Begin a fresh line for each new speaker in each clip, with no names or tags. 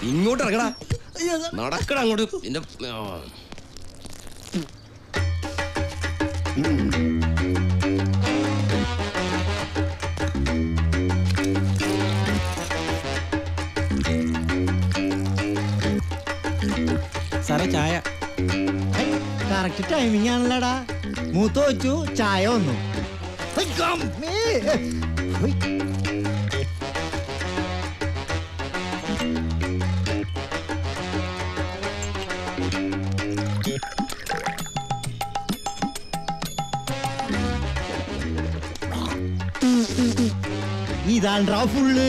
ഇങ്ങോട്ട് ഇറങ്ങടാ നടക്കടാ അങ്ങോട്ട് നിന്റെ ആ.
സാറേ ചായ
കറക്റ്റ് ടൈമിംഗ് ആണല്ലോടാ മൂത്ത് വെച്ചു ചായ വന്നു ഹൈ, അമ്മേ. ഹൈ. ഇതാണ്ടാ ഫുള്ള്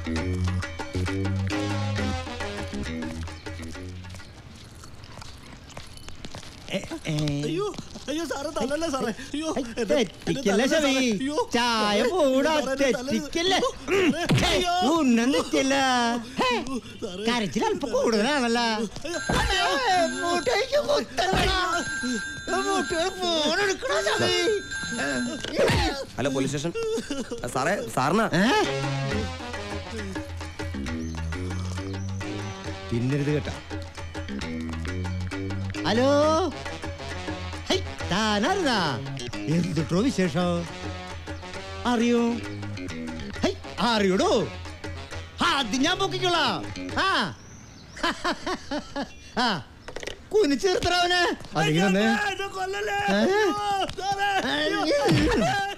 ഏ, ഏ.
അയ്യോ അയ്യോ സാറേ തല്ലല്ലേ സാറേ അയ്യോ
ഐ,
എന്നെ-
തെറ്റിക്കല്ലേ
എന്നെ തല്ലല്ലേ
ശവി
സാറേ? അയ്യോ.
ചായ പോടാ
സാറേ, എന്നെ തല്ലല്ലേ?
തെറ്റിക്കല്ലേ
അയ്യോ.
ഉന്നം തെറ്റില്ല ഹേ,
സാറേ.
കരച്ചിൽ അല്പം കൂടുതലാണല്ലോ അമ്മേ, മൂട്ടയ്ക്ക് കുത്തല്ലടാ. മൂട്ടയുടെ ഫോൺ എടുക്കണോ ശവി
ഹലോ പോലീസ് സ്റ്റേഷൻ ആ, സാറേ സാറിനാ
ഏ? തിന്നരുത് കേട്ടാ ഹലോ ഹൈ, താനായിരുന്നാ എന്തുട്ടോ വിശേഷം അറിയോ ഹൈ, അറിയോടോ ആ, അത് ഞാൻ പൊക്കിക്കോളാം ആ ആ കുനിച്ചേർത്തറവനെ അല്ലെങ്കിൽ ഒന്ന്
എന്നെ കൊല്ലല്ലേ
ഏ?
അയ്യോ, സാറേ, അയ്യോ.
അയ്യോ.